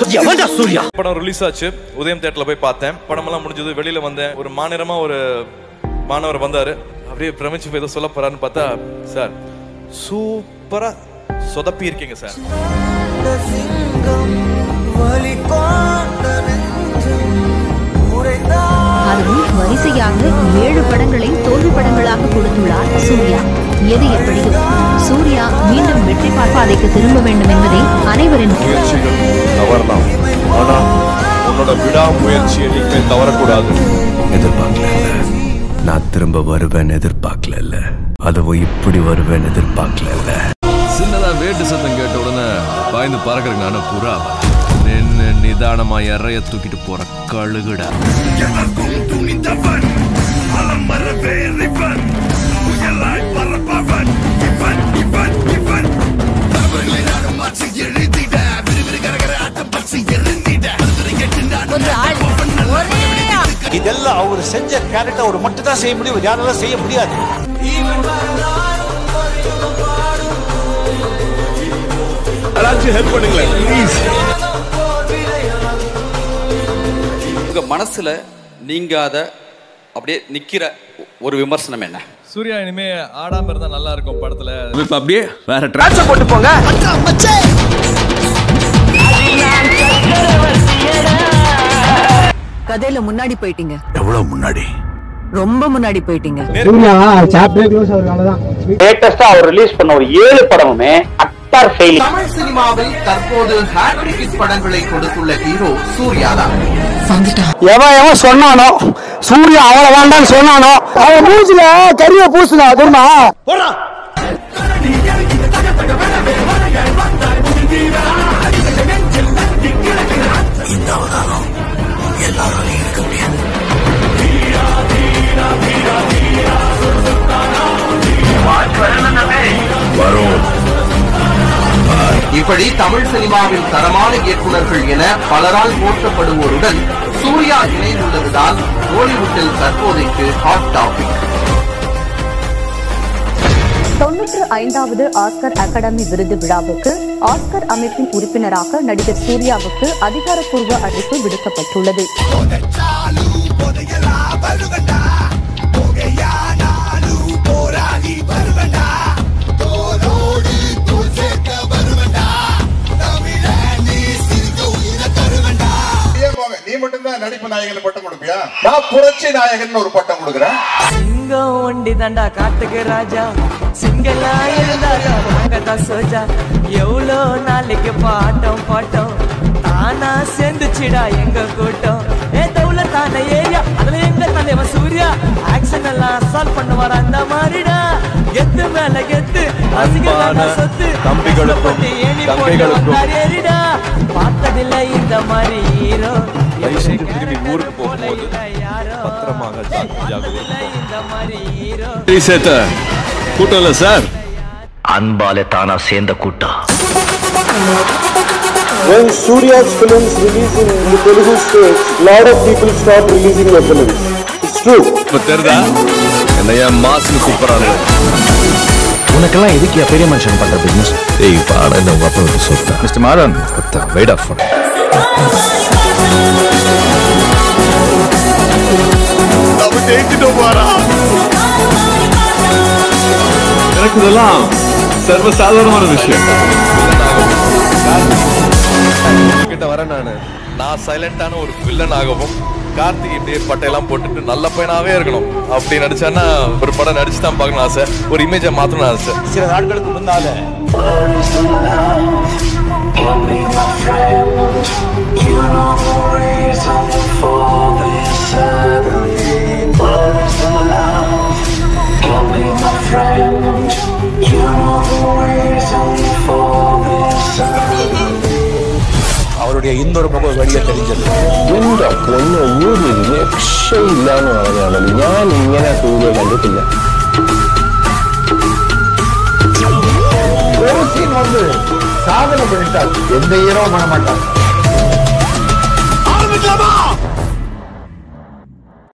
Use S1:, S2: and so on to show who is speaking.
S1: எவன்டா சூர்யா
S2: படம் ரிலீஸ் ஆச்சு உதயம் தேட்டர்ல போய் பார்த்தேன் படமெல்லாம் முடிஞ்சது வெளியில வந்தேன் ஒரு மாநிலமா ஒரு மாணவர் வந்தாரு அப்படியே பிரமிச்சு போய் ஏதோ சொல்ல போறாருன்னு பார்த்தா சார் சூப்பரா சொதப்பி இருக்கீங்க சார்
S3: அதுவும் வரிசையாக ஏழு படங்களை தோல்வி படங்களாக கொடுத்துள்ளார் சூர்யா எது எப்படியோ சூர்யா மீண்டும் வெற்றி பாதைக்கு திரும்ப வேண்டும் என்பதே அனைவரின்
S2: முயற்சிகள் தவறலாம் ஆனா உன்னோட விடாமுயற்சியை நீங்க தவறக்கூடாது
S4: எதிர்பார்க்கல நான் திரும்ப வருவேன் எதிர்பார்க்கல அதுவும் இப்படி வருவேன் எதிர்பார்க்கல சின்னதா வேட்டு சத்தம் கேட்ட உடனே பாய்ந்து பறக்கிறேங்க ஆனா புறா நின்னு நிதானமா இறைய தூக்கிட்டு போற கழுகுடா
S1: இதெல்லாம் அவர் செஞ்ச கேரக்டர் அவர் மட்டும் தான் செய்ய முடியும் யாராலும் செய்ய முடியாது
S2: ஹெல்ப் பண்ணுங்களேன் ப்ளீஸ்
S5: உங்க மனசுல நீங்காத அப்படியே நிக்கிற ஒரு விமர்சனம் என்ன
S2: சூர்யா இனிமே ஆடாம இருந்தா நல்லா இருக்கும் படத்துல
S4: இப்ப அப்படியே வேற ட்ரான்ஸ்
S1: போட்டு போங்க
S6: கதையில முன்னாடி போயிட்டீங்க
S4: எவ்வளவு முன்னாடி
S6: ரொம்ப முன்னாடி போயிட்டீங்க
S1: லேட்டஸ்டா அவர் ரிலீஸ் பண்ண ஒரு ஏழு படமுமே அட்டார் ஃபெயிலிங்
S7: தமிழ் சினிமாவில் தற்போது ஹேட்ரிக் ஹிட் படங்களை கொடுத்துள்ள ஹீரோ சூர்யாதான்
S1: எவன் எவன் சொன்னானோ சூர்யா அவளை வேண்டாம்னு சொன்னானோ அவன் மூஞ்சில கரிய பூசுனா தெரியுமா
S7: இப்படி தமிழ் சினிமாவில் தரமான இயக்குனர்கள் என பலரால் போற்றப்படுவோருடன் சூர்யா இணைந்துள்ளதுதான் கோலிவுட்டில் தற்போதைக்கு ஹாட் டாபிக்
S3: தொன்னூற்று ஐந்தாவது ஆஸ்கர் அகாடமி விருது விழாவுக்கு ஆஸ்கர் அமைப்பின் உறுப்பினராக நடிகர் சூர்யாவுக்கு அதிகாரப்பூர்வ அறிவிப்பு விடுக்கப்பட்டுள்ளது
S8: நீ மட்டும்தான் நடிப்பு நாயகன் பட்டம் கொடுப்பியா நான் புரட்சி நாயகன் ஒரு பட்டம் கொடுக்குறேன்
S6: சிங்கம் ஒண்டி தாண்டா காட்டுக்கு ராஜா சிங்கலா இருந்தாரா வாங்கதான் சோஜா எவ்வளோ நாளைக்கு பாட்டம் பாட்டம் தானா சேர்ந்துச்சுடா எங்க கூட்டம் ஏ தவுல தானே ஏரியா அதுல எங்க தலைவன் சூர்யா ஆக்ஷன் எல்லாம் அசால்ட் பண்ணுவார் அந்த மாதிரிடா கெத்து மேல கெத்து ரசிகர்களான சொத்து
S2: தம்பிகளுக்கும்,
S6: கஷ்டப்பட்டு ஏணி போட்டு
S2: தங்கைகளுக்கும்.
S6: வந்தார் ஏறிடா பார்த்ததில்லை இந்த மாதிரி ஹீரோ
S2: தயவு செஞ்சு திரும்பி ஊருக்கு போகும்போது பத்திரமாக ஜா- ஜாகிரதையா போங்க.
S6: இந்த மாதிரி ஹீரோ
S4: சேர்த்த கூட்டம் இல்ல சார்
S1: அன்பாலே தானா சேர்ந்த கூட்டம்
S8: When Surya's films release in the Telugu states, lot of people start releasing their films. It's true.
S4: இப்ப தெரியுதா என்னையா மாசுன்னு கூப்பிடுறாங்க
S1: உனக்கெல்லாம் எதுக்கு பெரிய மனுஷன் பண்ற பிசினஸ்
S4: ஏய் பாட இந்த உங்க அப்பா வந்து சொல்லிட்டா மிஸ்டர் மாறன் வெயிட் ஆஃப் எனக்கு இதெல்லாம் சர்வசாதாரணமான விஷயம்
S2: கிட்ட வரேன் நானு நான் சைலண்டான ஒரு வில்லன் ஆகவும் கார்த்திக் இப்படியே பட்டையெல்லாம் போட்டுட்டு நல்ல பையனாவே இருக்கணும் அப்படி நடிச்சான்னா ஒரு படம் நடிச்சு தான் பார்க்கணும் ஆசை ஒரு இமேஜை மாத்தணும் ஆசை
S1: சில நாட்களுக்கு முன்னால அவருடைய இன்னொரு முகம் வெளியே தெரிஞ்சது
S8: എന്റെ പൊന്ന് ഒരു രക്ഷയില്ലാന്ന് പറഞ്ഞാൽ ഞാൻ ഇങ്ങനെ സൂര്യ കണ്ടിട്ടില്ല
S1: ஒரு சீன் வந்து சாதனை பண்ணிட்டார் எந்த ஹீரோ பண்ண மாட்டார்